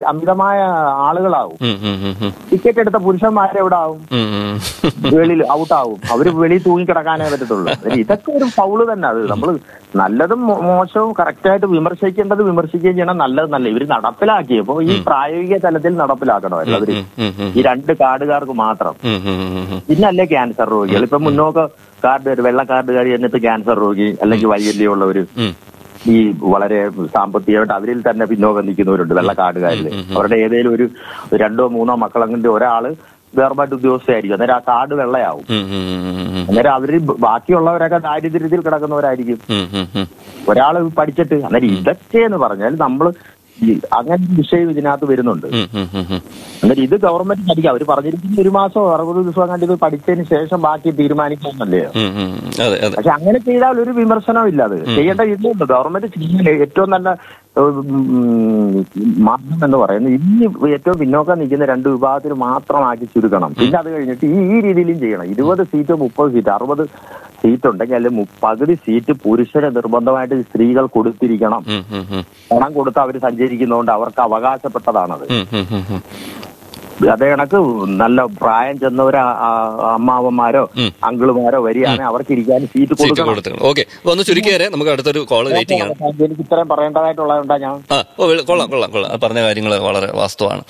അമിതമായ ആളുകളാവും ഉം, ഉം, ഉം, ഉം. ടിക്കറ്റ് എടുത്ത പുരുഷന്മാരെ എവിടെ ആവും ഉം, ഉം. വെളിയിൽ ഔട്ടാവും അവര് വെളിയിൽ തൂങ്ങിക്കിടക്കാനേ പറ്റത്തുള്ളൂ അതിന് ഇതൊക്കെ ഒരു ഫൗള് തന്നെ അത് നമ്മൾ നല്ലതും മോ- മോശവും കറക്റ്റായിട്ട് വിമർശിക്കേണ്ടത് വിമർശിക്കുകയും ചെയ്യണം നല്ലത് നല്ല ഇവര് നടപ്പിലാക്കിയപ്പോ ഈ പ്രായോഗിക തലത്തിൽ നടപ്പിലാക്കണമല്ലോ അവര് ഉം, ഉം, ഉം. ഈ രണ്ട് കാർഡുകാർക്ക് മാത്രം ഉം, ഉം, ഉം, ഉം. പിന്നല്ലേ ക്യാൻസർ രോഗികൾ ഇപ്പൊ മുന്നോക്ക കാർഡ് വെള്ള കാർഡുകാർ എന്നിട്ട് ക്യാൻസർ രോഗി അല്ലെങ്കിൽ വൈകല്യമുള്ളവര് ഉം. ഈ വളരെ സാമ്പത്തികമായിട്ട് അവരിൽ തന്നെ പിന്നോക്കം നിൽക്കുന്നവരുണ്ട് വെള്ള കാർഡുകാരിൽ അവരുടെ ഏതെങ്കിലും ഒരു രണ്ടോ മൂന്നോ മക്കളെങ്കിൽ ഒരാള് ഗവൺമെന്റ് ഉദ്യോഗസ്ഥയായിരിക്കും അന്നേരം ആ കാർഡ് വെള്ളയാവും ഉം, ഉം, ഉം, ഉം. അന്നേരം അവര് ബാക്കിയുള്ളവരൊക്കെ ദാരിദ്ര്യത്തിൽ കിടക്കുന്നവരായിരിക്കും ഉം, ഉം, ഉം. ഒരാള് പഠിച്ചിട്ട് അന്നേരം ഇതൊക്കെ എന്ന് പറഞ്ഞാൽ നമ്മൾ അങ്ങനെ ഒരു വിഷയം ഇതിനകത്ത് വരുന്നുണ്ട് ഉം, ഉം, ഉം, ഉം. എന്നിട്ട് ഇത് ഗവൺമെന്റ് പഠിക്കാം അവർ പറഞ്ഞിരിക്കുന്ന ഒരു മാസമോ അറുപത് ദിവസം കണ്ട് ഇത് പഠിച്ചതിന് ശേഷം ബാക്കി തീരുമാനിക്കാമെന്നല്ലേ ഉം, ഉം. അതെ അതെ പക്ഷെ അങ്ങനെ ചെയ്താൽ ഒരു വിമർശനവും ഇല്ല അത് ചെയ്യേണ്ട ഇതുണ്ട് ഗവൺമെന്റ് ചെയ്യുന്ന ഏറ്റവും നല്ല ഉം, മാർഗം എന്ന് പറയുന്നത് ഇനി ഏറ്റവും പിന്നോക്കം നിൽക്കുന്ന രണ്ട് വിഭാഗത്തിന് മാത്രമാക്കി ചുരുക്കണം പിന്നെ അത് കഴിഞ്ഞിട്ട് ഈ ഈ രീതിയിലും ചെയ്യണം ഇരുപത് സീറ്റ് മുപ്പത് സീറ്റ് അറുപത് സീറ്റ് ഉണ്ടെങ്കിൽ അതിൽ മു- പകുതി സീറ്റ് പുരുഷന് നിർബന്ധമായിട്ട് സ്ത്രീകൾ കൊടുത്തിരിക്കണം ഉം, ഉം, ഉം. പണം കൊടുത്ത് അവർ സഞ്ചരിക്കുന്നതുകൊണ്ട് അവർക്ക് അവകാശപ്പെട്ടതാണത് ഉം, ഉം, ഉം, ഉം. അതേ കണക്ക് നല്ല പ്രായം ചെന്നവരോ അമ്മാവന്മാരോ ഉം. അങ്കിളുമാരോ വരികയാണെങ്കിൽ അവർക്ക് ഇരിക്കാൻ സീറ്റ് സീറ്റ് കൊടുക്കണം കൊടുക്കണം ഓക്കെ അപ്പൊ ഒന്ന് ചുരുക്കി വരെ നമുക്ക് അടുത്തൊരു കോള് വെയിറ്റിംഗ് ആണ് എനിക്ക് ഇത്രയും പറയേണ്ടതായിട്ടുള്ളതുകൊണ്ടാ ഞാൻ ആ ഓ വെളി- കൊള്ളാം കൊള്ളാം കൊള്ളാം ആ പറഞ്ഞ കാര്യങ്ങൾ വളരെ വാസ്തവമാണ്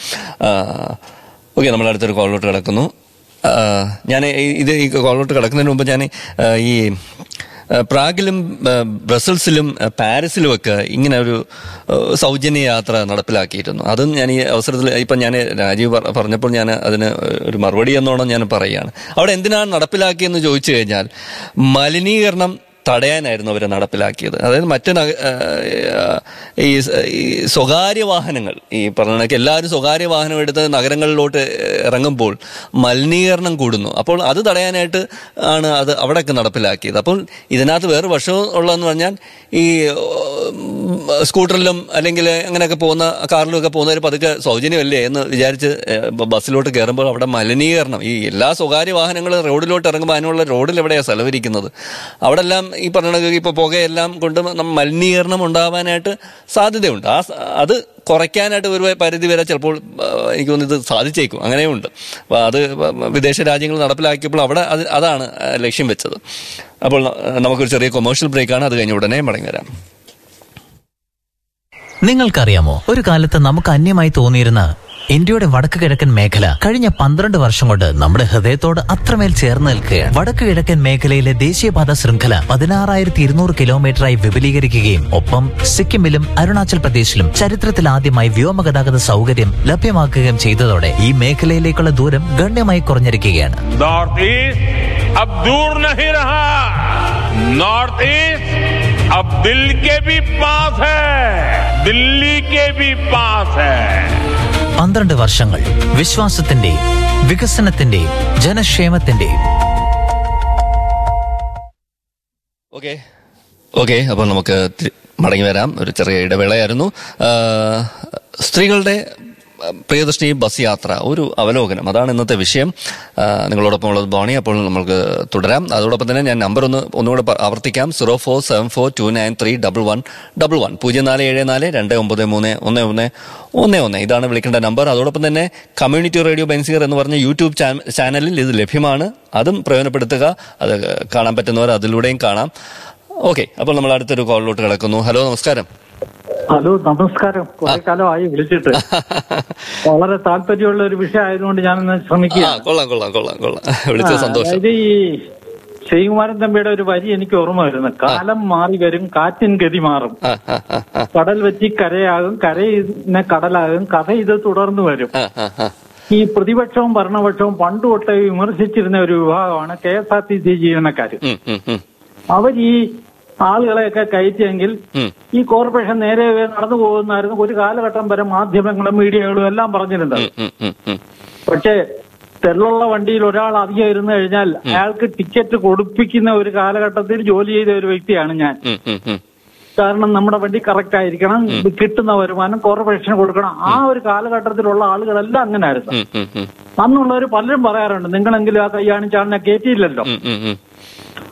ഓക്കെ നമ്മൾ അടുത്തൊരു കോളിലോട്ട് കിടക്കുന്നു ആ, ഞാൻ ഈ- ഇത് ഈ കോളിലോട്ട് കിടക്കുന്നതിന് മുമ്പ് ഞാൻ ആ, ഈ ആ, പ്രാഗിലും ആ, ബ്രസൽസിലും ആ, പാരീസിലും ഒക്കെ ഇങ്ങനെ ഒരു ആ, സൗജന്യ യാത്ര നടപ്പിലാക്കിയിരുന്നു അതും ഞാൻ ഈ അവസരത്തിൽ ഇപ്പം ഞാൻ രാജീവ് പറ- പറഞ്ഞപ്പോൾ ഞാൻ അതിന് ഒരു മറുപടി എന്നോണം ഞാൻ പറയുകയാണ് അവിടെ എന്തിനാണ് നടപ്പിലാക്കിയെന്ന് ചോദിച്ചു കഴിഞ്ഞാൽ മലിനീകരണം തടയാനായിരുന്നു അവരെ നടപ്പിലാക്കിയത് അതായത് മറ്റ് നഗ- ആ, ഈ സ- ഈ സ്വകാര്യ വാഹനങ്ങൾ ഈ പറഞ്ഞ കണക്ക് എല്ലാവരും സ്വകാര്യ വാഹനം എടുത്ത് നഗരങ്ങളിലോട്ട് ഇറങ്ങുമ്പോൾ മലിനീകരണം കൂടുന്നു അപ്പോൾ അത് തടയാനായിട്ട് ആണ് അത് അവിടെയൊക്കെ നടപ്പിലാക്കിയത് അപ്പോൾ ഇതിനകത്ത് വേറെ വശം ഉള്ളതെന്ന് പറഞ്ഞാൽ ഈ ഉം, സ്കൂട്ടറിലും അല്ലെങ്കിൽ അങ്ങനെയൊക്കെ പോകുന്ന കാറിലും ഒക്കെ പോകുന്നവർ പതുക്കെ സൗജന്യമല്ലേ എന്ന് വിചാരിച്ച് ഏഹ്, ബ- ബസ്സിലോട്ട് കയറുമ്പോൾ അവിടെ മലിനീകരണം ഈ എല്ലാ സ്വകാര്യ വാഹനങ്ങളും റോഡിലോട്ട് ഇറങ്ങുമ്പോൾ അതിനുള്ള റോഡിൽ എവിടെയാണ് സ്ഥലമിരിക്കുന്നത് അവിടെ എല്ലാം ഈ പറഞ്ഞ കണക്ക് ഇപ്പോൾ പുകയെല്ലാം കൊണ്ട് നം- മലിനീകരണം ഉണ്ടാവാനായിട്ട് സാധ്യതയുണ്ട് ആ സ- അത് കുറയ്ക്കാനായിട്ട് ഒരു പരിധി വരെ ചിലപ്പോൾ ആ, എനിക്ക് തോന്നുന്നു ഇത് സാധിച്ചേക്കും അങ്ങനെയുണ്ട് അപ്പോൾ അത് വിദേശ രാജ്യങ്ങൾ നടപ്പിലാക്കിയപ്പോൾ അവിടെ അത് അതാണ് ആ, ലക്ഷ്യം വെച്ചത് അപ്പോൾ ന- നമുക്കൊരു ചെറിയ കൊമേഴ്ഷ്യൽ ബ്രേക്കാണ് അത് കഴിഞ്ഞ് ഉടനെ മടങ്ങി വരാം നിങ്ങൾക്കറിയാമോ ഒരു കാലത്ത് നമുക്ക് അന്യമായി തോന്നിയിരുന്ന ഇന്ത്യയുടെ വടക്ക് കിഴക്കൻ മേഖല കഴിഞ്ഞ പന്ത്രണ്ട് വർഷം കൊണ്ട് നമ്മുടെ ഹൃദയത്തോട് അത്രമേൽ ചേർന്ന് നിൽക്കുകയാണ് വടക്ക് കിഴക്കൻ മേഖലയിലെ ദേശീയപാത ശൃംഖല പതിനാറായിരത്തി ഇരുന്നൂറ് കിലോമീറ്ററായി വിപുലീകരിക്കുകയും ഒപ്പം സിക്കിമിലും അരുണാചൽ പ്രദേശിലും ചരിത്രത്തിൽ ആദ്യമായി വ്യോമഗതാഗത സൗകര്യം ലഭ്യമാക്കുകയും ചെയ്തതോടെ ഈ മേഖലയിലേക്കുള്ള ദൂരം ഗണ്യമായി കുറഞ്ഞിരിക്കുകയാണ് नॉर्थ ईस्ट अब दूर नहीं रहा नॉर्थ ईस्ट अब दिल के भी पास है दिल्ली के भी पास है പന്ത്രണ്ട് വർഷങ്ങൾ വിശ്വാസത്തിന്റെ വികസനത്തിന്റെ ജനക്ഷേമത്തിന്റെ ഓക്കെ ഓക്കെ അപ്പോൾ നമുക്ക് തി- മടങ്ങി വരാം ഒരു ചെറിയ ഇടവേളയായിരുന്നു ആ, സ്ത്രീകളുടെ ആ, പ്രിയദർശിനി ബസ് യാത്ര ഒരു അവലോകനം അതാണ് ഇന്നത്തെ വിഷയം ആ, നിങ്ങളോടൊപ്പം ഉള്ളത് ബോണി അപ്പോൾ നമുക്ക് തുടരാം അതോടൊപ്പം തന്നെ ഞാൻ നമ്പർ ഒന്ന് ഒന്നുകൂടെ പ- ആവർത്തിക്കാം zero four seven four two nine three double one double one പൂജ്യം നാല് ഏഴ് നാല് രണ്ട് ഒമ്പത് മൂന്ന് ഒന്ന് ഒന്ന് ഒന്ന് ഒന്ന് ഇതാണ് വിളിക്കേണ്ട നമ്പർ അതോടൊപ്പം തന്നെ കമ്മ്യൂണിറ്റി റേഡിയോ ബെൻസിയർ എന്ന് പറഞ്ഞ യൂട്യൂബ് ചാ- ചാനലിൽ ഇത് ലഭ്യമാണ് അതും പ്രയോജനപ്പെടുത്തുക അത് കാണാൻ പറ്റുന്നവർ അതിലൂടെയും കാണാം ഓക്കെ അപ്പോൾ നമ്മൾ അടുത്തൊരു കോളിലോട്ട് കിടക്കുന്നു ഹലോ നമസ്കാരം ഹലോ നമസ്കാരം കുറെ കാലമായി വിളിച്ചിട്ട് വളരെ താല്പര്യമുള്ള ഒരു വിഷയം ആയതുകൊണ്ട് ഞാനൊന്ന് ആ ശ്രമിക്കുക കൊള്ളാം കൊള്ളാം കൊള്ളാം കൊള്ളാം വിളിച്ച സന്തോഷം അതായത് ഈ ശ്രീകുമാരൻ തമ്പിയുടെ ഒരു വരി എനിക്ക് ഓർമ്മ വരുന്നു കാലം മാറി വരും കാറ്റിൻ ഗതി മാറും ആ ആ ആ ആ കടൽ വെച്ച് കരയാകും കരയിന്നെ കടലാകും കഥ ഇത് തുടർന്നു വരും ആ ആ ആ ഈ പ്രതിപക്ഷവും ഭരണപക്ഷവും പണ്ട് തൊട്ടേ വിമർശിച്ചിരുന്ന ഒരു വിഭാഗമാണ് K S R T C ജീവനക്കാർ ഉം, ഉം, ഉം, അവർ ഈ ആളുകളെയൊക്കെ കയറ്റിയെങ്കിൽ ഉം. ഈ കോർപ്പറേഷൻ നേരെ നടന്നു പോകുന്നായിരുന്നു ഒരു കാലഘട്ടം വരെ മാധ്യമങ്ങളും മീഡിയകളും എല്ലാം പറഞ്ഞിരുന്നത് ഉം, ഉം, ഉം. പക്ഷേ തെള്ളുള്ള വണ്ടിയിൽ ഒരാൾ അധികം ഇരുന്ന് കഴിഞ്ഞാൽ അയാൾക്ക് ടിക്കറ്റ് കൊടുപ്പിക്കുന്ന ഒരു കാലഘട്ടത്തിൽ ജോലി ചെയ്ത ഒരു വ്യക്തിയാണ് ഞാൻ ഉം, ഉം, ഉം. കാരണം നമ്മുടെ വണ്ടി കറക്റ്റ് ആയിരിക്കണം ഇത് കിട്ടുന്ന വരുമാനം കോർപ്പറേഷന് കൊടുക്കണം ആ ഒരു കാലഘട്ടത്തിലുള്ള ആളുകളെല്ലാം അങ്ങനെ ആയിരുന്നു ഉം, ഉം, ഉം. അന്നുള്ളവർ പലരും പറയാറുണ്ട് നിങ്ങളെങ്കിലും ആ കയ്യാണിച്ചാളിനെ കയറ്റിയില്ലല്ലോ ഉം, ഉം, ഉം.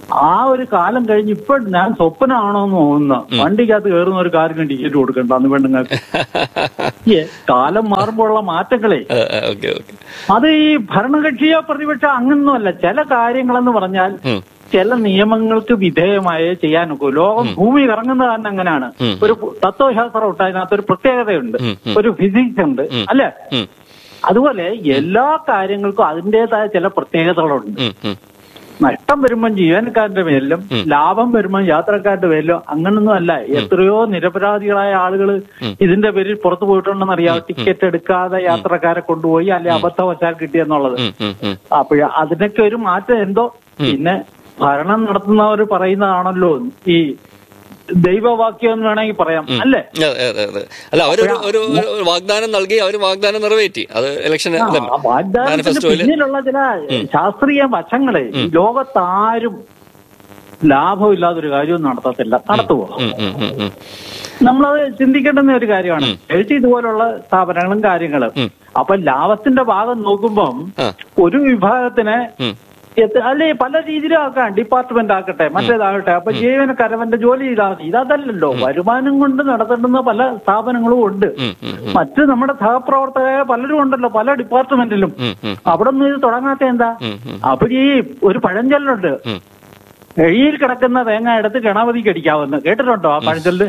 ആ ഒരു കാലം കഴിഞ്ഞ് ഇപ്പൊ ഞാൻ സ്വപ്നമാണോ എന്ന് തോന്നുന്ന വണ്ടിക്കകത്ത് കയറുന്ന ഒരു കാറിന് ടിക്കറ്റ് കൊടുക്കണ്ട അന്ന് പെണ്ണുങ്ങൾക്ക് ഏ, കാലം മാറുമ്പോഴുള്ള മാറ്റങ്ങളെ ഓക്കെ ഓക്കെ അത് ഈ ഭരണകക്ഷിയോ പ്രതിപക്ഷ അങ്ങനൊന്നുമല്ല ചില കാര്യങ്ങളെന്ന് പറഞ്ഞാൽ ചില നിയമങ്ങൾക്ക് വിധേയമായേ ചെയ്യാനൊക്കെ ലോകം ഭൂമി കറങ്ങുന്നത് തന്നെ അങ്ങനെയാണ് ഒരു തത്വശാസ്ത്രം ഉണ്ട് അതിനകത്ത് ഒരു പ്രത്യേകതയുണ്ട് ഒരു ഫിസിക്സ് ഉണ്ട് അല്ലെ അതുപോലെ എല്ലാ കാര്യങ്ങൾക്കും അതിൻ്റെതായ ചില പ്രത്യേകതകളുണ്ട് നഷ്ടം വരുമ്പം ജീവനക്കാരുടെ പേരിലും ലാഭം വരുമ്പം യാത്രക്കാരുടെ പേരിലും അങ്ങനൊന്നും അല്ല എത്രയോ നിരപരാധികളായ ആളുകൾ ഇതിന്റെ പേരിൽ പുറത്തു പോയിട്ടുണ്ടെന്ന് അറിയാം ടിക്കറ്റ് എടുക്കാതെ യാത്രക്കാരെ കൊണ്ടുപോയി അല്ലെ അബദ്ധവശാൽ കിട്ടിയെന്നുള്ളത് അപ്പോഴ അതിനൊക്കെ ഒരു മാറ്റം എന്തോ പിന്നെ ഭരണം നടത്തുന്നവർ പറയുന്നതാണല്ലോ ഈ ദൈവവാക്യം എന്ന് വേണമെങ്കിൽ പറയാം അല്ലേ അതെ അതെ അതെ അല്ല അവരൊരു ഒരു ഒരു വാഗ്ദാനം നൽകി അവർ വാഗ്ദാനം നിറവേറ്റി അത് ഇലക്ഷൻ ആ, ആ വാഗ്ദാനത്തിന് മാനിഫെസ്റ്റോയില് പിന്നിലുള്ള ചില ശാസ്ത്രീയ വശങ്ങളെ ഈ ലോകത്താരും ലാഭമില്ലാതൊരു കാര്യവും നടത്തത്തില്ല നടത്തുവോ ഉം, ഉം, ഉം, ഉം. നമ്മളത് ചിന്തിക്കേണ്ടുന്ന ഒരു കാര്യമാണ് പ്രത്യേകിച്ച് ഇതുപോലുള്ള സ്ഥാപനങ്ങളും കാര്യങ്ങളും അപ്പൊ ലാഭത്തിന്റെ ഭാഗം നോക്കുമ്പം ആ. ഒരു വിഭാഗത്തിന് ഉം. എത്ര- അല്ലെ പല രീതിയിലും ആക്കാം ഡിപ്പാർട്ട്മെന്റ് ആക്കട്ടെ മറ്റേതാകട്ടെ അപ്പൊ ജീവനക്കാരവന്റെ ജോലി ചെയ്താൽ മതി ഇതല്ലല്ലോ വരുമാനം കൊണ്ട് നടത്തേണ്ടുന്ന പല സ്ഥാപനങ്ങളും ഉണ്ട് ഉം, ഉം, മറ്റ് നമ്മുടെ സഹപ്രവർത്തകരായ പലരും ഉണ്ടല്ലോ പല ഡിപ്പാർട്ട്മെന്റിലും ഉം, ഉം. അവിടെ നിന്ന് ഇത് തുടങ്ങാത്ത എന്താ ഉം, ഉം. അപ്പൊ ഈ ഒരു പഴഞ്ചൊല്ലുണ്ട് ഉം. എഴിയിൽ കിടക്കുന്ന തേങ്ങ എടുത്ത് ഗണപതിക്ക് അടിക്കാവുന്ന കേട്ടിട്ടുണ്ടോ ആ പഴഞ്ചൊല്ല്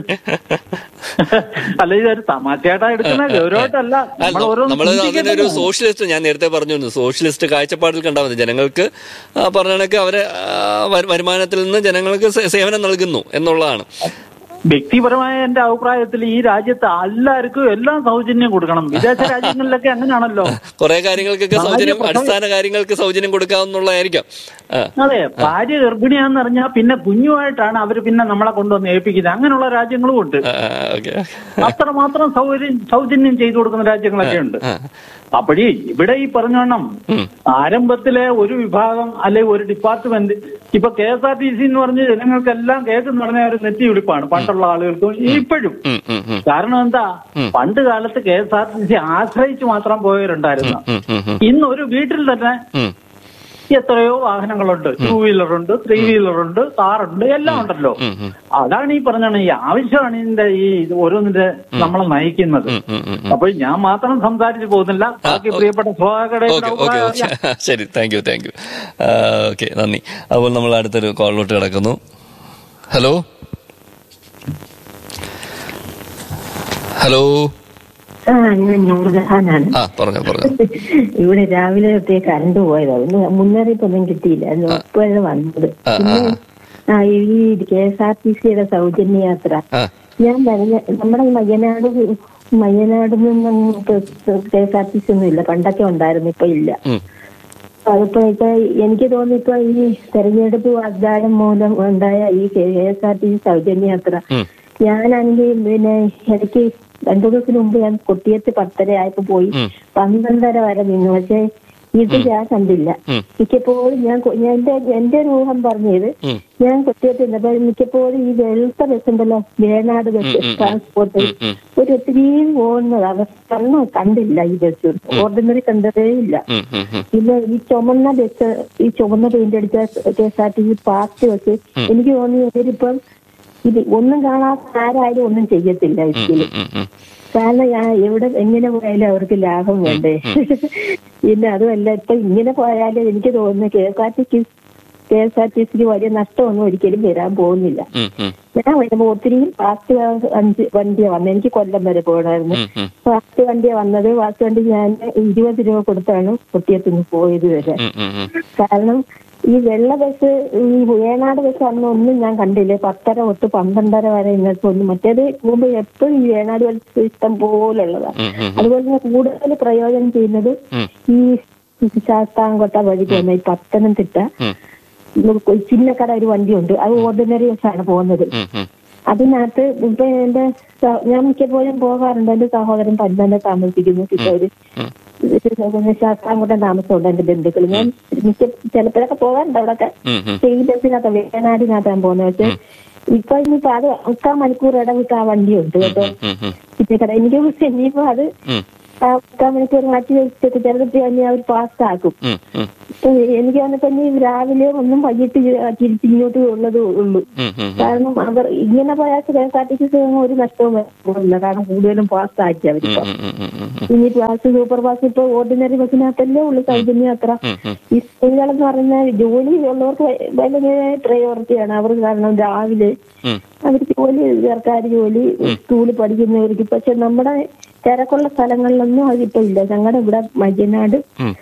അല്ല ഇതൊരു തമാശയായിട്ടാ എടുക്കുന്ന ഗൗരവമായിട്ടല്ല നമ്മൾ ഓരോന്ന് നമ്മൾ അതിനൊരു ചിന്തിക്കേണ്ടതാണ്. സോഷ്യലിസ്റ്റ് ഞാൻ നേരത്തെ പറഞ്ഞിരുന്നു സോഷ്യലിസ്റ്റ് കാഴ്ചപ്പാടിൽ കണ്ടാൽ മതി ജനങ്ങൾക്ക് ആ, പറഞ്ഞ കണക്ക് അവരെ ആ, വരു- വരുമാനത്തിൽ നിന്ന് ജനങ്ങൾക്ക് സേ- സേവനം നൽകുന്നു എന്നുള്ളതാണ് വ്യക്തിപരമായ എന്റെ അഭിപ്രായത്തിൽ ഈ രാജ്യത്ത് എല്ലാവർക്കും എല്ലാം സൗജന്യം കൊടുക്കണം വിദേശ രാജ്യങ്ങളിലൊക്കെ അങ്ങനെയാണല്ലോ കുറെ കാര്യങ്ങൾക്കൊക്കെ ഭാര്യ സൗജന്യം പ്രസവി- അടിസ്ഥാന കാര്യങ്ങൾക്ക് സൗജന്യം കൊടുക്കാവുന്നതായിരിക്കാം ആ, അതെ ഭാര്യ ഗർഭിണിയാന്ന് അറിഞ്ഞാൽ പിന്നെ കുഞ്ഞുമായിട്ടാണ് അവര് പിന്നെ നമ്മളെ കൊണ്ടുവന്ന് ഏൽപ്പിക്കുന്നത് അങ്ങനെയുള്ള രാജ്യങ്ങളും ഉണ്ട് ആ, ഓക്കെ അത്രമാത്രം സൗകര്യം സൗജന്യം ചെയ്തു കൊടുക്കുന്ന രാജ്യങ്ങളൊക്കെ ഉണ്ട് ആ. അപ്പോഴേ ഇവിടെ ഈ പറഞ്ഞോണം ആരംഭത്തിലെ ഒരു വിഭാഗം അല്ലെ ഒരു ഡിപ്പാർട്ട്മെന്റ് ഇപ്പൊ K S R T C എന്ന് പറഞ്ഞ് ജനങ്ങൾക്കെല്ലാം കേൾക്കുന്ന പറഞ്ഞ ഒരു നെറ്റി വിളിപ്പാണ് പണ്ടുള്ള ആളുകൾക്കും ഇപ്പോഴും ഉം, ഉം, ഉം. കാരണം എന്താ പണ്ട് കാലത്ത് K S R T C ആശ്രയിച്ച് മാത്രം പോയവരുണ്ടായിരുന്നു ഉം, ഉം, ഉം. ഇന്ന് ഒരു വീട്ടിൽ തന്നെ ഉം. എത്രയോ വാഹനങ്ങളുണ്ട് ടൂ വീലറുണ്ട് ത്രീ വീലറുണ്ട് കാറുണ്ട് എല്ലാം ഉണ്ടല്ലോ അതാണ് ഈ പറഞ്ഞാണ് ഈ ആവശ്യമാണ് ഇതിന്റെ ഈ ഇത് ഓരോന്നിന്റെ നമ്മളെ നയിക്കുന്നത് ഉം, ഉം, ഉം. അപ്പോൾ ഞാൻ മാത്രം സംസാരിച്ചു പോകുന്നില്ല ബാക്കി പ്രിയപ്പെട്ട ശ്രോതാക്കളുടെ ഓക്കെ ഓക്കെ ഓക്കെ ശരി thank you thank you okay നന്ദി അപ്പോൾ നമ്മൾ അടുത്തൊരു കോളിലോട്ട് കിടക്കുന്നു ഹലോ ഹലോ ആ ഞാൻ നൂർജഹാനാണ് ആ പറഞ്ഞോ പറഞ്ഞോ ഇവിടെ രാവിലെ തൊട്ടേ കറണ്ട് പോയതാ ഒന്ന് മുന്നറിയിപ്പൊന്നും കിട്ടിയില്ല അത് ഇപ്പോഴാണ് വന്നത് ആ, ആ, പിന്നെ ആ ഈ കെ എസ് ആർ ടി സിയുടെ സൗജന്യ യാത്ര ആ ഞാൻ പറഞ്ഞ നമ്മുടെ മയ്യനാട് മയ്യനാട് നിന്നും K S R T C ഒന്നും ഇല്ല പണ്ടൊക്കെ ഉണ്ടായിരുന്നു ഇപ്പൊ ഇല്ല ഉം. അതിപ്പോ ഇപ്പൊ എനിക്ക് തോന്നി ഇപ്പൊ ഈ തെരഞ്ഞെടുപ്പ് വാഗ്ദാനം മൂലം ഉണ്ടായ ഈ K S R T C സൗജന്യ യാത്ര ഉം. ഞാനാണെങ്കിൽ പിന്നെ എനിക്ക് രണ്ടു ദിവസത്തിന് മുമ്പ് ഞാൻ കൊട്ടിയത്ത് പത്തര ആയപ്പോ പോയി ഉം. പന്ത്രണ്ടര വരെ നിന്നു പക്ഷെ ഇത് ഞാൻ കണ്ടില്ല ഉം. മിക്കപ്പോഴും ഞാൻ കൊ- ഞാൻ എന്റെ എന്റെ ഒരു ഊഹം പറഞ്ഞത് ഉം. ഞാൻ കൊട്ടിയത്ത് നിന്നപ്പോ മിക്കപ്പോഴും ഈ വെളുത്ത ബസ് ഉണ്ടല്ലോ വേണാട് ബസ് ട്രാൻസ്പോർട്ട് ഉം. ഒരു ഒത്തിരി പോകുന്നത് അവസ്ഥ കണ്ടില്ല ഈ ബസ് ഓർഡിനറി കണ്ടതേ ഇല്ല ഉം, ഉം, ഉം. പിന്നെ ഈ ചുമന്ന ബസ് ഈ ചുമന്ന പെയിന്റ് അടിച്ച K S R T C party bus എനിക്ക് തോന്നി ഇവരിപ്പം ഇത് ഒന്നും കാണാത്ത ആരായാലും ഒന്നും ചെയ്യത്തില്ല ഇതിൽ ഉം, ഉം. കാരണം ഞാൻ എവിടെ എങ്ങനെ പോയാലും അവർക്ക് ലാഭം വേണ്ടേ പിന്നെ അതുമല്ല ഇപ്പൊ ഇങ്ങനെ പോയാലും എനിക്ക് തോന്നുന്നു K S R T C K S R T സിക്ക് വലിയ നഷ്ടമൊന്നും ഒരിക്കലും വരാൻ പോകുന്നില്ല ഉം, ഉം. ഞാൻ വരുമ്പോ ഒത്തിരി ഫാസ്റ്റ് അഞ്ച് വണ്ടിയാ വന്നത് എനിക്ക് കൊല്ലം വരെ പോകണമായിരുന്നു ഉം, ഉം. ഫാസ്റ്റ് വണ്ടിയാ വന്നത് ഫാസ്റ്റ് വണ്ടി ഞാൻ ഇരുപത് രൂപ കൊടുത്താണ് കുട്ടിയത്തുനിന്ന് പോയത് വരെ ഉം, ഉം, ഉം. കാരണം ഈ വെള്ള ബസ് ഈ വേണാട് ബസ് അന്ന് ഒന്നും ഞാൻ കണ്ടില്ല പത്തര തൊട്ട് പന്ത്രണ്ടര വരെ ഇന്നത്തെ ഒന്നും മറ്റേത് പോകുമ്പോ എപ്പോഴും ഈ വേണാട് ബസ് ഇഷ്ടം പോലുള്ളതാണ് ഉം, ഉം. അതുപോലെ തന്നെ കൂടുതൽ പ്രയോജനം ചെയ്യുന്നത് ഉം. ഈ ശാസ്താംകോട്ട വഴി പോകുന്ന ഈ പത്തനംതിട്ട ഉം. ചിന്നക്കട ഒരു വണ്ടിയുണ്ട് അത് ഓർഡിനറി ബസ്സാണ് പോകുന്നത് ഉം, ഉം. അതിനകത്ത് ഇപ്പൊ എന്റെ സ- ഞാൻ മിക്കപ്പോഴും പോകാറുണ്ട് എന്റെ സഹോദരൻ പഞ്ചാന താമസിക്കുന്നു പിന്നെ ഒരു ശാസ്താംകോട്ടം താമസമുണ്ട് എന്റെ ബന്ധുക്കൾ ഞാൻ മിക്ക ചിലപ്പോഴൊക്കെ പോകാറുണ്ട് അവിടെയൊക്കെ ഉം, ഉം. ഈ ബസ്സിനകത്ത് വേനാടിനകത്താണ് പോകുന്നത് പക്ഷെ ഇപ്പൊ ഇനിയിപ്പോ അത് മുക്കാൽ മണിക്കൂർ ഇടവിട്ട് ആ വണ്ടിയുണ്ട് കേട്ടോ ഉം, ഉം. ചിറ്റക്കട എനിക്ക് തോന്നുന്നു ഇനിയിപ്പോ അത് ഉം. ആ മുക്കാൽ മണിക്കൂർ മാറ്റി വെച്ചിട്ട് ചിലപ്പോൾ അവർ പാസ്സാക്കും ഉം, ഉം. എനിക്ക് വന്നപ്പോ ഇനി രാവിലെ ഒന്നും വൈകിട്ട് തിരിച്ചിങ്ങോട്ട് ഉള്ളത് ഉള്ളൂ ഉം, ഉം, ഉം. കാരണം അവർ ഇങ്ങനെ പോയാൽ K S R T C ഒരു നഷ്ടവും വരുന്നില്ല കാരണം കൂടുതലും പാസ് ആക്കി അവരിപ്പോ ഉം, ഉം, ഉം, ഉം, ഉം. ഇനി ക്ലാസ് സൂപ്പർ പാസ് ഇപ്പൊ ഓർഡിനറി ബസ്സിനകത്തല്ലേ ഉള്ളു സൗജന്യ യാത്ര ഈ സ്ത്രീകളെന്ന് പറഞ്ഞ ജോലി ഉള്ളവർക്ക് ഭയങ്കര പ്രയോറിറ്റിയാണ് അവർ കാരണം രാവിലെ ഉം. അവർ ജോലി സർക്കാർ ജോലി സ്കൂളിൽ പഠിക്കുന്നവർക്ക് പക്ഷെ നമ്മുടെ തിരക്കുള്ള സ്ഥലങ്ങളിലൊന്നും അതിപ്പോ ഇല്ല ഞങ്ങളുടെ ഇവിടെ മയ്യനാട് ഉം.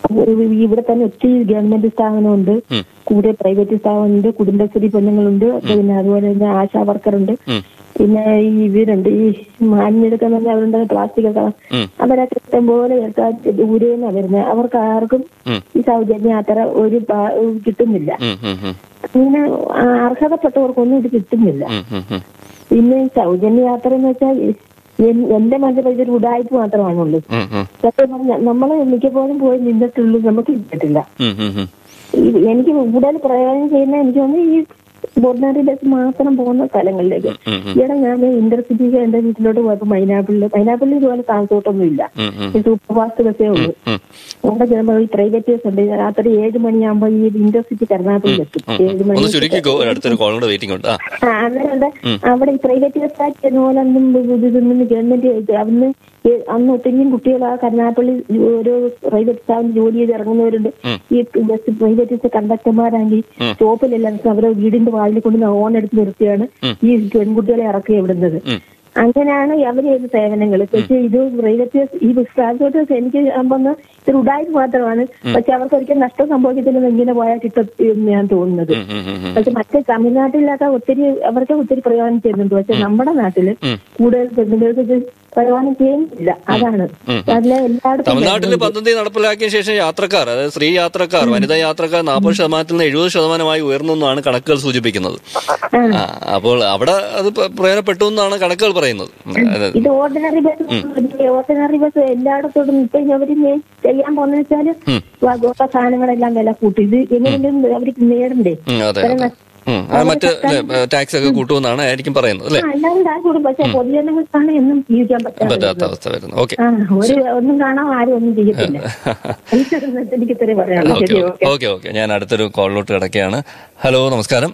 ഇവിടെ തന്നെ ഒത്തിരി ഗവൺമെന്റ് സ്ഥാപനമുണ്ട് ഉം. കൂടെ പ്രൈവറ്റ് സ്ഥാപനമുണ്ട് കുടുംബശ്രീ പെണ്ണുങ്ങളുണ്ട് പിന്നെ അതുപോലെ തന്നെ ആശാ വർക്കറുണ്ട് ഉം. പിന്നെ ഈ ഇവരുണ്ട് ഈ മാലിന്യെടുക്കാൻ തന്നെ അവരുണ്ട് പ്ലാസ്റ്റിക് ഒക്കെ ഉം. അവരൊക്കെ ഇഷ്ടംപോലെ ദൂരേന്നാ വരുന്നത് അവർക്ക് ആർക്കും ഉം. ഈ സൗജന്യ യാത്ര ഒരു പാ- കിട്ടുന്നില്ല ഉം, ഉം, ഉം. അങ്ങനെ അർഹതപ്പെട്ടവർക്കൊന്നും ഇത് കിട്ടുന്നില്ല ഉം, ഉം, ഉം. പിന്നെ ഈ സൗജന്യ യാത്ര എന്ന് വെച്ചാൽ എൻ- എന്റെ മനസ്സിൽ ഇതൊരു ഉടായ്പ മാത്രമാണുള്ളൂ ഉം, ഉം. സത്യം പറഞ്ഞാൽ നമ്മൾ മിക്കപ്പോഴും പോയി നിന്നിട്ടുള്ളൂ നമുക്ക് കിട്ടില്ല ഉം, ഉം, ഉം. ഈ- എനിക്ക് കൂടുതൽ പ്രയോജനം ചെയ്യുന്ന എനിക്ക് തോന്നുന്നു ഈ ഓർഡിനറി ബസ് മാത്രം പോകുന്ന സ്ഥലങ്ങളിലേക്ക് ഉം, ഉം. ഈയിടെ ഞാൻ ഇന്റർസിറ്റിക്ക് എന്റെ വീട്ടിലോട്ട് പോയപ്പോ മൈനാപ്പിളില് മൈനാപ്പിളിൽ ഇതുപോലെ ട്രാൻസ്പോർട്ടൊന്നും ഇല്ല ഉം, ഉം. ഈ സൂപ്പർ ഫാസ്റ്റ് ബസ്സേ ഉള്ളൂ ഉം. അവിടെ ചെല്ലുമ്പോൾ ഈ പ്രൈവറ്റ് ബസ് ഉണ്ട് രാത്രി ഏഴ് മണിയാകുമ്പോ ഈ ഇന്റർസിറ്റി കരുനാഗപ്പള്ളി എത്തും ഏഴ് മണി ഒന്ന് ചുരുക്കിക്കോ അടുത്തൊരു കോളിന്റെ വെയിറ്റിംഗ് ഉണ്ട് ആ ആ, അന്നേരം അവിടെ ഈ പ്രൈവറ്റ് ബസ്സായിട്ട് ചെന്ന പോലെ ഒന്നും ഇതൊന്നും ഗവൺമെന്റ് അന്ന് ഈ- അന്ന് ഒത്തിരിയും കുട്ടികൾ ആ കരുനാഗപ്പള്ളി ഓരോ പ്രൈവറ്റ് സ്ഥാപനം ജോലി ചെയ്ത് ഇറങ്ങുന്നവരുണ്ട് ഈ ബസ് പ്രൈവറ്റ് ബസ് കണ്ടക്ടർമാരാണെങ്കിൽ സ്റ്റോപ്പിലെല്ലാം അവരെ വീടിന്റെ വാതിൽ കൊണ്ട് ഓൺ എടുത്ത് നിർത്തിയാണ് ഈ പെൺകുട്ടികളെ ഇറക്കി വിടുന്നത് അങ്ങനെയാണ് അവർ ചെയ്യുന്ന സേവനങ്ങൾ പക്ഷേ ഇത് പ്രൈവറ്റ് ബസ് ഈ ബസ് ട്രാൻസ്പോർട്ട് ബസ് എനിക്ക് വന്ന ഒരു ഉടായ്പ മാത്രമാണ് പക്ഷെ അവർക്ക് ഒരിക്കലും നഷ്ടം സംഭവിക്കത്തില്ലെന്ന് ഇങ്ങനെ പോയാൽ കിട്ടും എന്ന് ഞാൻ തോന്നുന്നത് ഉം, ഉം, ഉം, ഉം. പക്ഷെ മറ്റേ തമിഴ്നാട്ടിലൊക്കെ ഒത്തിരി അവർക്ക് ഒത്തിരി പ്രയോജനം ചെയ്യുന്നുണ്ട് പക്ഷെ നമ്മുടെ നാട്ടില് കൂടുതൽ പെണ്ണുങ്ങൾക്ക് ഇത് പ്രയോജനം ചെയ്യുന്നില്ല അതാണ് അതിലെ എല്ലായിടത്തും തമിഴ്നാട്ടിൽ വരുന്നുണ്ട്. പദ്ധതി നടപ്പിലാക്കിയ ശേഷം യാത്രക്കാർ അതായത് സ്ത്രീ യാത്രക്കാർ വനിതാ യാത്രക്കാർ നാൽപ്പത് ശതമാനത്തിൽ നിന്ന് എഴുപത് ശതമാനമായി ഉയർന്നു എന്നാണ് കണക്കുകൾ സൂചിപ്പിക്കുന്നത് ആ, അപ്പോൾ അവിടെ അത് പ- പ്രയോജനപ്പെട്ടു എന്നാണ് കണക്കുകൾ പറയുന്നത് അതായത് ഇത് ഓർഡിനറി ബസ് ഓർഡിനറി ബസ് എല്ലായിടത്തോടും ഇപ്പൊ അവര് നേ- ചെയ്യാൻ പോകുന്ന വെച്ചാല് ഗോട്ട സാധനങ്ങളെല്ലാം വില കൂട്ടി ഇത് എങ്ങനെയെങ്കിലും അവർക്ക് നേടണ്ടേ ഉം, അതെ ഇത്രയും അതെ നഷ്ടം- ഉം, അത് മറ്റ് ടാക്സ് ഒക്കെ കൂട്ടുമെന്നാണ് ആയിരിക്കും പറയുന്നത് അല്ലേ ആ, എല്ലാവരും കാശ് കൂടും പക്ഷെ പൊതുജനങ്ങൾക്കാണ് എന്നും ജീവിക്കാൻ പറ്റാത്ത പറ്റാത്ത അവസ്ഥ വരുന്നത് ഓക്കെ ആ ഒരു ഒന്നും കാണാൻ ആരും ഒന്നും ചെയ്യത്തില്ല എനിക്കത് എനിക്ക് ഇത്രേ പറയാനുള്ളൂ ഓക്കെ ശരി ഓക്കെ ഓക്കെ ഓക്കെ ഞാൻ അടുത്തൊരു കോളിലോട്ട് കിടക്കുകയാണ് ഹലോ നമസ്കാരം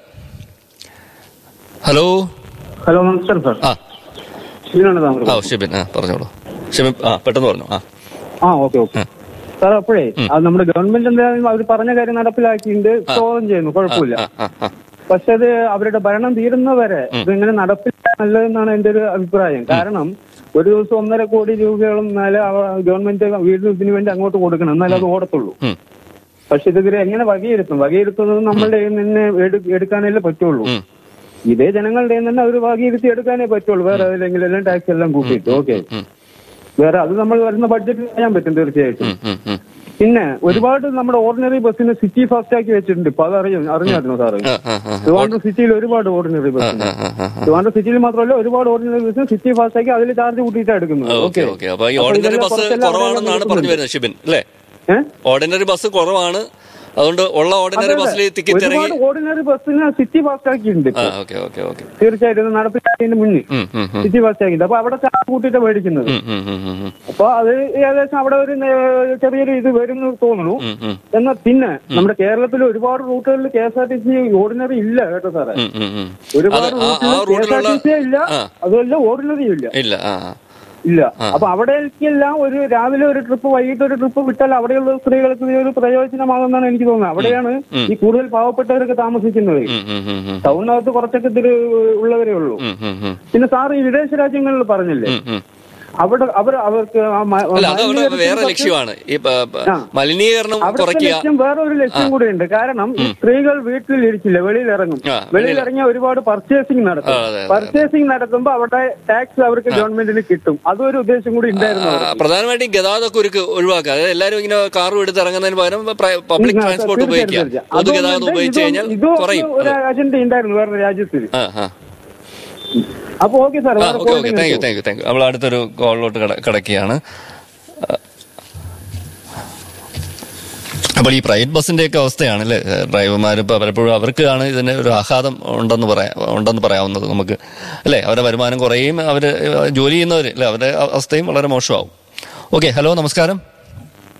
ഹലോ ഹലോ നമസ്കാരം സാർ ആ ശരിയാണ് താങ്കൾ ആ ഷിബിൻ ആ പറഞ്ഞോളൂ ഷിബിൻ ആ പെട്ടെന്ന് പറഞ്ഞു ആ ആ ഓക്കെ ഓക്കെ സാർ അപ്പോഴേ അത് നമ്മുടെ ഗവൺമെന്റ് എന്തായാലും അവർ പറഞ്ഞ കാര്യം നടപ്പിലാക്കിയിട്ടുണ്ട് സ്വാഗതം ചെയ്യുന്നു കുഴപ്പമില്ല ആ ആ ആ പക്ഷെ അത് അവരുടെ ഭരണം തീരുന്നവരെ ഇതിങ്ങനെ നടപ്പിലാക്കാൻ നല്ലതെന്നാണ് എന്റെ ഒരു അഭിപ്രായം കാരണം ഒരു ദിവസം ഒന്നര കോടി രൂപയോളം മേലെ അവ- ഗവൺമെന്റ് വീടിന് ഇതിനു വേണ്ടി അങ്ങോട്ട് കൊടുക്കണം എന്നാലേ അത് ഓടത്തുള്ളൂ ഉം. പക്ഷെ ഇതിവരെ എങ്ങനെ വകയിരുത്തും വകയിരുത്തുന്നത് നമ്മളുടെ കയ്യിൽ നിന്ന് എടു- എടുക്കാനല്ലേ പറ്റുള്ളൂ ഉം. ഇതേ ജനങ്ങളുടെ കയ്യിൽ നിന്ന് അവർ വകയിരുത്തി എടുക്കാനേ പറ്റുള്ളൂ വേറെ ഏതെങ്കിലും എല്ലാം ടാക്സ് എല്ലാം കൂട്ടിയിട്ട് ഓക്കെ ഉം. വേറെ അത് നമ്മൾ വരുന്ന ബഡ്ജറ്റിൽ ചെയ്യാൻ പറ്റും തീർച്ചയായിട്ടും ഉം, ഉം, ഉം. പിന്നെ ഒരുപാട് നമ്മുടെ ഓർഡിനറി ബസ്സിന് സിറ്റി ഫാസ്റ്റ് ആക്കി വെച്ചിട്ടുണ്ട് ഇപ്പൊ അത് അറിയാം അറിഞ്ഞായിരുന്നു സാറ് ആ, ആ, ആ. ട്രിവാൻഡ്രം സിറ്റിയിൽ ഒരുപാട് ഓർഡിനറി ആ, ബസ്സിന് ആ, ആ, ആ. ട്രിവാൻഡ്രം സിറ്റിയിൽ മാത്രമല്ല ഒരുപാട് ഓർഡിനറി ബസ്സിന് സിറ്റി ഫാസ്റ്റ് ആക്കി അതിൽ ചാർജ് കൂട്ടിയിട്ടാണ് എടുക്കുന്നത് ഓക്കെ ഓക്കെ അപ്പൊ ഈ ഓർഡിനറി ബസ് കുറവാണെന്നാണ് പറഞ്ഞു വരുന്നത് ഷിബിൻ അല്ലേ ഏഹ് ഓർഡിനറി ബസ് കുറവാണ് അതുകൊണ്ട് ഉള്ള ഓർഡിനറി ബസ്സിൽ ടിക്കറ്റ് ഇറങ്ങി ഒരുപാട് ഓർഡിനറി ബസ്സിന് സിറ്റി ഫാസ്റ്റ് ആക്കിയിട്ടുണ്ട് ആ ഇപ്പൊ. ഓക്കെ ഓക്കെ ഓക്കെ തീർച്ചയായിട്ടും ഇത് നടപ്പിലാക്കിയതിന് മുന്നിൽ ഉം, ഉം, ഉം. സിറ്റി ഫാസ്റ്റ് ആക്കിയിട്ടുണ്ട് അപ്പൊ അവിടെ ചാർജ് കൂട്ടിയിട്ട് മേടിക്കുന്നത് ഉം, ഉം, ഉം, ഉം, ഉം. അപ്പൊ അത് ഏകദേശം അവിടെ ഒരു നേ- ചെറിയൊരു ഇത് വരുന്നു തോന്നുന്നു ഉം, ഉം. എന്നാൽ പിന്നെ നമ്മുടെ കേരളത്തിൽ ഒരുപാട് റൂട്ടുകളിൽ K S R T C ordinary ഇല്ല കേട്ടോ സാറേ ഉം, ഉം, ഉം. ഒരുപാട് അത് ആ- ആ റൂട്ടിൽ K S R T C ഇല്ല ആ. അതുമല്ല ഓർഡിനറിയും ഇല്ല ഇല്ല ആ ആ. ഇല്ല ആ. അപ്പൊ അവിടേക്കെല്ലാം ഒരു രാവിലെ ഒരു ട്രിപ്പ് വൈകിട്ട് ഒരു ട്രിപ്പ് വിട്ടാൽ അവിടെയുള്ള സ്ത്രീകൾക്ക് ഇത് ഒരു പ്രയോജനമാകുമെന്നാണ് എനിക്ക് തോന്നുന്നത് അവിടെയാണ് ഈ കൂടുതൽ പാവപ്പെട്ടവരൊക്കെ താമസിക്കുന്നത് ഉം, ഉം, ഉം, ഉം. ടൗണിനകത്ത് കുറച്ചൊക്കെ ഇതില് ഉള്ളവരേ ഉള്ളൂ ഉം, ഉം, ഉം. പിന്നെ സാർ ഈ വിദേശ രാജ്യങ്ങളിൽ പറഞ്ഞില്ലേ ഉം, ഉം. അവിടെ അവർ അവർക്ക് ആ മ- അല്ല അത് അവിടെ മലിനീകരണത്തിന് വേറെ കുറച്ച് ലക്ഷ്യമാണ് ഈ പ- പ- ആ. മലിനീകരണം അവിടുത്തെ കുറയ്ക്കുക ലക്ഷ്യം വേറൊരു ലക്ഷ്യം കൂടി ഉണ്ട് കാരണം ഈ സ്ത്രീകൾ വീട്ടിൽ ഇരിക്കില്ല വെളിയിൽ ഇറങ്ങും ആ, വെളിയിൽ ഇറങ്ങിയ ഒരുപാട് പർച്ചേസിംഗ് നടത്തും ആ, അതെ, അതെ, പർച്ചേസിംഗ് നടത്തുമ്പോ അവിടെ ടാക്സ് അവർക്ക് ഗവൺമെന്റിന് കിട്ടും അതും ഒരു ഉദ്ദേശം കൂടി ഉണ്ടായിരുന്നു ആ, അവർക്ക്. പ്രധാനമായിട്ടും ഗതാഗത കുരുക്ക് ഒഴിവാക്കുക അതായത് എല്ലാവരും ഇങ്ങനെ കാറും എടുത്ത് ഇറങ്ങുന്നതിന് പകരം പബ്ലിക് ആ, ട്രാൻസ്പോർട്ട് തീർച്ചയായും, ഉപയോഗിക്കുക തീർച്ചയായും. പൊതുഗതാഗതം അതുകൊണ്ട് ഉപയോഗിച്ച് ഇതും- കഴിഞ്ഞാൽ ഇതും കുറയും ഒരു അജണ്ട ഉണ്ടായിരുന്നു വേറെ രാജ്യത്തിൽ ആ ആ അപ്പൊ ഓക്കെ സാർ ആ വേറെ okay okay point thank you ഉണ്ടോ? താങ്ക് യു താങ്ക് യു നമ്മൾ അടുത്തൊരു കോളിലോട്ട് കിടക്കുകയാണ് അപ്പോൾ ഈ പ്രൈവറ്റ് ബസ്സിന്റെ ഒക്കെ അവസ്ഥയാണ് അല്ലേ ഡ്രൈവർമാർ ഇപ്പോൾ പലപ്പോഴും അവർക്കാണ് ഇതിന് ഒരു ആഘാതം ഉണ്ടെന്ന് പറയാം ഉണ്ടെന്ന് പറയാവുന്നത് നമുക്ക് അല്ലേ അവരുടെ വരുമാനം കുറയും അവർ ജോലി ചെയ്യുന്നവർ അല്ലേ അവരുടെ അവസ്ഥയും വളരെ മോശമാവും ഓക്കെ ഹലോ നമസ്കാരം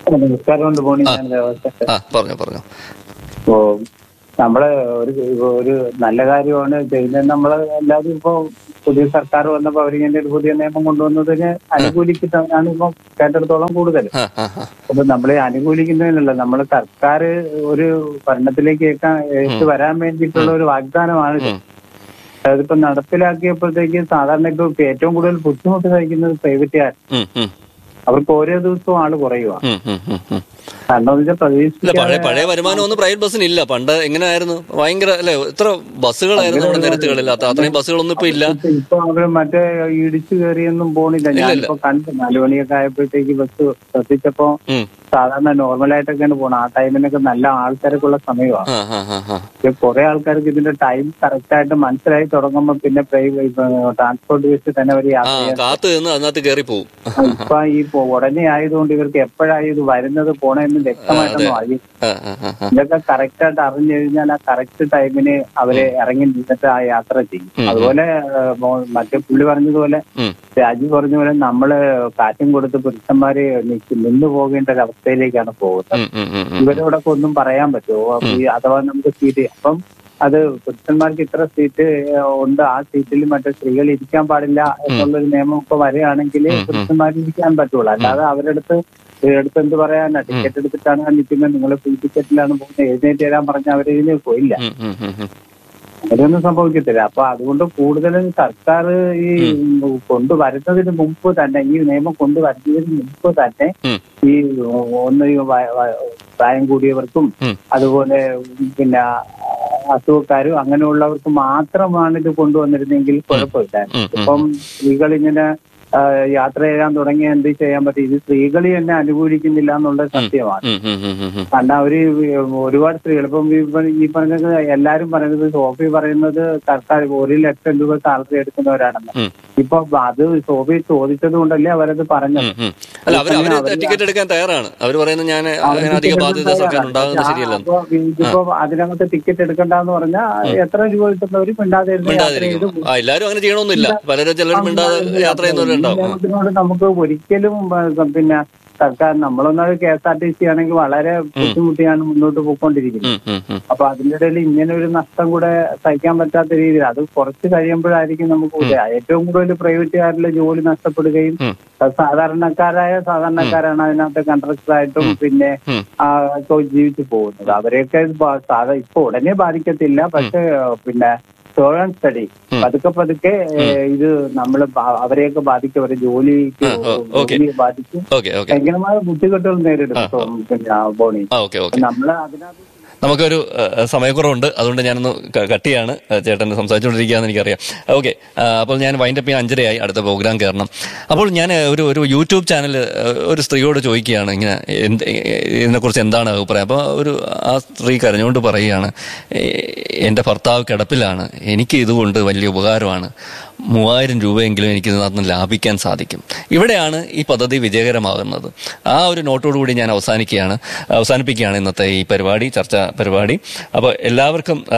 നമസ്കാരമുണ്ട് പോണി ആ. ഞാൻ ദേവസ്വത്തെ. ആ പറഞ്ഞോ പറഞ്ഞോ ഇപ്പോ നമ്മള് ഒരു ഒരു നല്ല കാര്യമാണ് ചെയ്യുന്നത് നമ്മള് എല്ലാവരും ഇപ്പോ പുതിയ സർക്കാർ വന്നപ്പോ അവരിങ്ങനെ ഒരു പുതിയ നിയമം കൊണ്ടുവന്നതിന് അനുകൂലിക്കുന്നതാണ് ഇപ്പൊ കേട്ടിടത്തോളം കൂടുതൽ ആ ആ ആ അപ്പൊ നമ്മളെ അനുകൂലിക്കുന്നതിനല്ല നമ്മൾ സർക്കാർ ഒരു ഭരണത്തിലേക്ക് ഏക്കാൻ ഏറ്റ് വരാൻ വേണ്ടിയിട്ടുള്ള ഒരു വാഗ്ദാനമാണ് ഇത്. ഉം. അതിപ്പോ നടപ്പിലാക്കിയപ്പോഴത്തേക്ക് സാധാരണ ഇപ്പൊ ഏറ്റവും കൂടുതൽ ബുദ്ധിമുട്ട് സഹിക്കുന്നത് പ്രൈവറ്റുകാർ ഉം, ഉം, അവർക്ക് ഓരോ ദിവസവും ആള് കുറയുക ഉം, ഉം, ഉം, ഉം. കാരണം എന്ന് വെച്ചാൽ ഇല്ല പഴയ പ്രതീക്ഷിക്കാതെ പഴയ വരുമാനം ഒന്നും പ്രൈവറ്റ് ബസ്സിന് ഇല്ല പണ്ട് എങ്ങനെയായിരുന്നു ഭയങ്കര അല്ലെ എത്ര ബസ്സുകളായിരുന്നു നമ്മുടെ നിരത്തുകളിൽ അത്ര അത്രയും ബസ്സുകളൊന്നും ഇപ്പൊ ഇല്ല ഇപ്പൊ അവര് മറ്റേ ഇടിച്ചു കയറിയൊന്നും പോണില്ല ഇല്ല, ഇല്ല. ഞാനിപ്പോ കണ്ടു നാലു മണിയൊക്കെ ആയപ്പോഴത്തേക്ക് ബസ് ശ്രദ്ധിച്ചപ്പോ ഉം. സാധാരണ നോർമലായിട്ടൊക്കെയാണ് പോണത് ആ ടൈമിനൊക്കെ നല്ല ആൾക്കാരൊക്കെയുള്ള സമയമാണ് ആ ആ ആ ആ പക്ഷെ കുറെ ആൾക്കാർക്ക് ഇതിന്റെ ടൈം കറക്റ്റ് ആയിട്ട് മനസ്സിലായി തുടങ്ങുമ്പോൾ പിന്നെ ട്രാൻസ്പോർട്ട് വെച്ച് തന്നെ അവർ ആ യാത്ര ചെയ്യാൻ കാത്തു നിന്ന് അതിനകത്ത് കയറി പോവും ഇപ്പൊ ഈ പോ- ഉടനെ ആയതുകൊണ്ട് ഇവർക്ക് എപ്പോഴായി ഇത് വരുന്നത് പോണെന്ന് വ്യക്തമായിട്ടൊന്നും അറിയില്ല ആ, ആ, ആ, ആ. ഇതൊക്കെ കറക്റ്റ് ആയിട്ട് അറിഞ്ഞു കഴിഞ്ഞാൽ ആ കറക്റ്റ് ടൈമിന് അവര് ഇറങ്ങി നിന്നിട്ട് ആ യാത്ര ചെയ്യും അതുപോലെ ഏഹ്, മോ- മറ്റേ പുള്ളി പറഞ്ഞതുപോലെ ഉം. രാജു പറഞ്ഞ പോലെ നമ്മള് കാറ്റും കൊടുത്ത് പുരുഷന്മാര് നിക്ക് നിന്ന് പോകേണ്ട ഒരു അവസ്ഥയിലേക്കാണ് പോകുന്നത് ഉം, ഉം, ഉം, ഉം. ഇവരോടൊക്കെ ഒന്നും പറയാൻ പറ്റുമോ അപ്പൊ ഈ അഥവാ നമുക്ക് സീറ്റ് അപ്പം അത് പുരുഷന്മാർക്ക് ഇത്ര സീറ്റ് ഉണ്ട് ആ സീറ്റിൽ മറ്റേ സ്ത്രീകൾ ഇരിക്കാൻ പാടില്ല എന്നുള്ളൊരു നിയമം ഒക്കെ വരികയാണെങ്കിൽ പുരുഷന്മാർക്ക് ഇരിക്കാൻ പറ്റുള്ളൂ അല്ലാതെ അവരുടെ അടുത്ത് അടുത്ത് എന്ത് പറയാനാ ടിക്കറ്റ് എടുത്തിട്ടാണ് നിൽക്കുന്നത് നിങ്ങൾ ഫ്രീ ടിക്കറ്റിലാണ് പോകുന്നത് എഴുന്നേറ്റ് തരാൻ പറഞ്ഞ അവരിതിന് പോയില്ല ഉം, ഉം, ഉം, ഉം. അങ്ങനെയൊന്നും സംഭവിക്കത്തില്ല അപ്പൊ അതുകൊണ്ട് കൂടുതലും സർക്കാർ ഈ കൊണ്ടുവരുന്നതിന് മുമ്പ് തന്നെ ഈ നിയമം കൊണ്ടുവരുന്നതിന് മുമ്പ് തന്നെ ഉം. ഈ ഒന്ന് ഈ വ- വ- പ്രായം കൂടിയവർക്കും ഉം. അതുപോലെ പിന്നെ അസുഖക്കാരും അങ്ങനെയുള്ളവർക്ക് മാത്രമാണ് ഇത് കൊണ്ടുവന്നിരുന്നെങ്കിൽ കുഴപ്പമില്ല ഉം, ഉം. ഇപ്പം സ്ത്രീകൾ ഇങ്ങനെ ആ, യാത്ര ചെയ്യാൻ തുടങ്ങിയ എന്ത് ചെയ്യാൻ പറ്റും ഇത് സ്ത്രീകൾ തന്നെ അനുകൂലിക്കുന്നില്ല എന്നുള്ളത് സത്യമാണ് ഉം, ഉം, ഉം, ഉം, ഉം. കാരണം അവര് ഒരുപാട് സ്ത്രീകൾ ഇപ്പം ഈ പ- ഈ പറഞ്ഞത് എല്ലാരും പറയുന്നത് സോഫി പറയുന്നത് സർക്കാർ ഒരു ലക്ഷം രൂപ സാലറി എടുക്കുന്നവരാണെന്ന് ഉം. ഇപ്പൊ അത് സോഫി ചോദിച്ചത് കൊണ്ടല്ലേ അവരത് പറഞ്ഞത് ഉം, ഉം. അല്ല അവര് അവര് അവര് ടിക്കറ്റ് എടുക്കാൻ തയ്യാറാണ് അവര് പറയുന്നത് ഞാൻ അങ്ങനെ അധിക ബാധ്യത സർക്കാർ ഉണ്ടാകുന്നത് ശരിയല്ലെന്ന് അപ്പൊ ഇതിപ്പോ അതിനകത്ത് ടിക്കറ്റ് എടുക്കണ്ടെന്ന് പറഞ്ഞാൽ എത്ര രൂപ കിട്ടുന്നവര് മിണ്ടാതെ ഇരുന്ന് യാത്ര ചെയ്ത് മിണ്ടാതിരിക്കും ആ എല്ലാരും അങ്ങനെ ചെയ്യണമെന്നില്ല പലരും ചിലരും മിണ്ടാതെ യാത്ര ചെയ്യുന്നവരുണ്ടാവും ഈ നിയമത്തിനോട് നമുക്ക് ഒരിക്കലും ആ, പിന്നെ സർക്കാർ നമ്മളൊന്നത് K S R T C ആണെങ്കിൽ വളരെ ബുദ്ധിമുട്ടിയാണ് മുന്നോട്ട് പോയിക്കൊണ്ടിരിക്കുന്നത് ഉം, ഉം, ഉം. അപ്പൊ അതിന്റെ ഇടയിൽ ഇങ്ങനെ ഒരു നഷ്ടം കൂടെ സഹിക്കാൻ പറ്റാത്ത രീതിയിൽ അത് കുറച്ച് കഴിയുമ്പോഴായിരിക്കും നമുക്ക് ഉദയ. ഏറ്റവും കൂടുതൽ പ്രൈവറ്റുകാരിലെ ജോലി നഷ്ടപ്പെടുകയും ഉം. അത് സാധാരണക്കാരായ സാധാരണക്കാരാണ് അതിനകത്ത് കൺട്രക്ടറായിട്ടും പിന്നെ ഉം. ആ, ഇപ്പൊ ജീവിച്ചു പോകുന്നത് അവരെയൊക്കെ ഇത് ബാ- സാധാ ഇപ്പൊ ഉടനെ ബാധിക്കത്തില്ല പക്ഷെ പിന്നെ സ്ലോ ആൻഡ് സ്റ്റഡി പതുക്കെ പതുക്കെ ഏ, ഇത് നമ്മൾ അവരെയൊക്കെ ബാധിക്കും അവരെ ജോലിക്ക് ആ, ഓ, ഓക്കേ. ജോലിയെ ബാധിക്കും ഓക്കെ ഓക്കെ ഭയങ്കരമായ ബുദ്ധിമുട്ടുകൾ നേരിടും ഇപ്പൊ പിന്നെ ബോണി ആ ഓക്കെ ഓക്കെ നമ്മള് അതിനകത്ത് നമുക്കൊരു ഏഹ്, സമയക്കുറവുണ്ട് അതുകൊണ്ട് ഞാനൊന്ന് ക- കട്ട് ചെയ്യാണ് ഏഹ്, ചേട്ടൻ സംസാരിച്ചുകൊണ്ടിരിക്കുകയാണെന്ന് എനിക്കറിയാം ഓക്കെ അപ്പോൾ ഞാൻ വൈൻഡപ്പ് ചെയ്യാൻ അഞ്ചരയായി അടുത്ത പ്രോഗ്രാം കയറണം അപ്പോൾ ഞാൻ ഏഹ്, ഒരു ഒരു യൂട്യൂബ് ചാനൽ ഏഹ്, ഒരു സ്ത്രീയോട് ചോദിക്കുകയാണ് ഇങ്ങനെ എന്ത് ഇതിനെക്കുറിച്ച് എന്താണ് അഭിപ്രായം അപ്പോൾ ഒരു ആ സ്ത്രീ കരഞ്ഞുകൊണ്ട് പറയുകയാണ് "ഏഹ്, എൻ്റെ ഭർത്താവ് കിടപ്പിലാണ് എനിക്ക് ഇതുകൊണ്ട് വലിയ ഉപകാരമാണ് മൂവായിരം രൂപയെങ്കിലും എനിക്ക് ഇതിനകത്ത് നിന്ന് ലാഭിക്കാൻ സാധിക്കും ഇവിടെയാണ് ഈ പദ്ധതി വിജയകരമാകുന്നത് ആ ഒരു നോട്ടോടുകൂടി ഞാൻ അവസാനിക്കുകയാണ് അവസാനിപ്പിക്കുകയാണ് ഇന്നത്തെ ഈ പരിപാടി ചർച്ചാ പരിപാടി അപ്പോൾ എല്ലാവർക്കും ആ,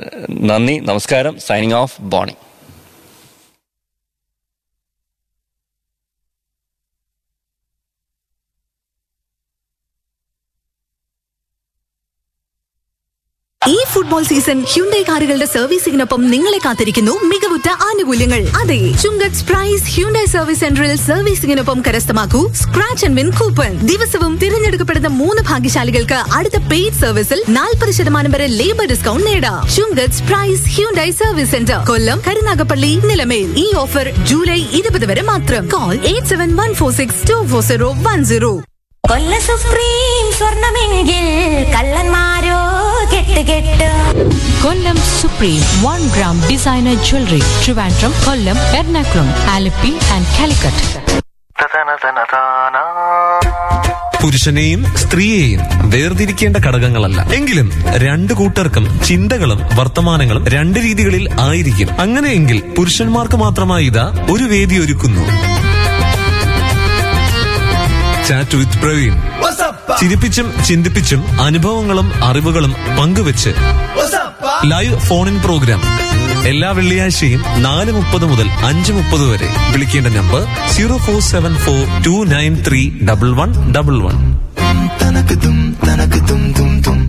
നന്ദി നമസ്കാരം സൈനിങ് ഓഫ് ബോണി ഈ ഫുട്ബോൾ സീസൺ ഹ്യുണ്ടൈ കാറുകളുടെ സർവീസിംഗിനൊപ്പം നിങ്ങളെ കാത്തിരിക്കുന്നു മികവുറ്റ ആനുകൂല്യങ്ങൾ അതെ ചുങ്കത്ത് പ്രൈസ് ഹ്യുണ്ടൈ സർവീസ് സെന്ററിൽ സർവീസിംഗിനൊപ്പം കരസ്ഥമാക്കൂ സ്ക്രാച്ച് ആൻഡ് വിൻ കൂപ്പൺ ദിവസവും തിരഞ്ഞെടുക്കപ്പെടുന്ന മൂന്ന് ഭാഗ്യശാലികൾക്ക് അടുത്ത പെയ്ഡ് സർവീസിൽ നാൽപ്പത് ശതമാനം വരെ ലേബർ ഡിസ്കൗണ്ട് നേടാം Chungath price Hyundai service centre Kollam Karunagappally Nilamel ഈ ഓഫർ ജൂലൈ ഇരുപത് വരെ മാത്രം call eight seven one four six two four zero one zero കൊല്ല സുപ്രീം സ്വർണമെങ്കിൽ കള്ളന്മാരോ കെട്ട് കെട്ട് Kollam supreme one gram designer jewellery Trivandrum Kollam Ernakulam Alleppey and Calicut പുരുഷനെയും സ്ത്രീയെയും വേർതിരിക്കേണ്ട ഘടകങ്ങളല്ല എങ്കിലും രണ്ടു കൂട്ടർക്കും ചിന്തകളും വർത്തമാനങ്ങളും രണ്ട് രീതികളിൽ ആയിരിക്കും അങ്ങനെയെങ്കിൽ പുരുഷന്മാർക്ക് മാത്രമായി ഇതാ ഒരു വേദി ഒരുക്കുന്നു ചാറ്റ് വിത്ത് പ്രവീൺ ചിരിപ്പിച്ചും ചിന്തിപ്പിച്ചും അനുഭവങ്ങളും അറിവുകളും പങ്കുവെച്ച് ലൈവ് ഫോൺ ഇൻ പ്രോഗ്രാം എല്ലാ വെള്ളിയാഴ്ചയും നാല് മുപ്പത് മുതൽ അഞ്ച് മുപ്പത് വരെ വിളിക്കേണ്ട number zero four seven four two nine three double one double one തനക്ക് തും തനക്ക് തും തും തും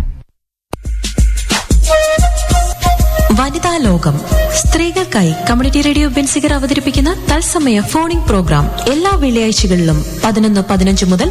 വനിതാ ലോകം സ്ത്രീകൾക്കായി കമ്മ്യൂണിറ്റി റേഡിയോ ബെൻസിഗർ അവതരിപ്പിക്കുന്ന തത്സമയ ഫോണിംഗ് പ്രോഗ്രാം എല്ലാ വെള്ളിയാഴ്ചകളിലും പതിനൊന്ന് പതിനഞ്ച് മുതൽ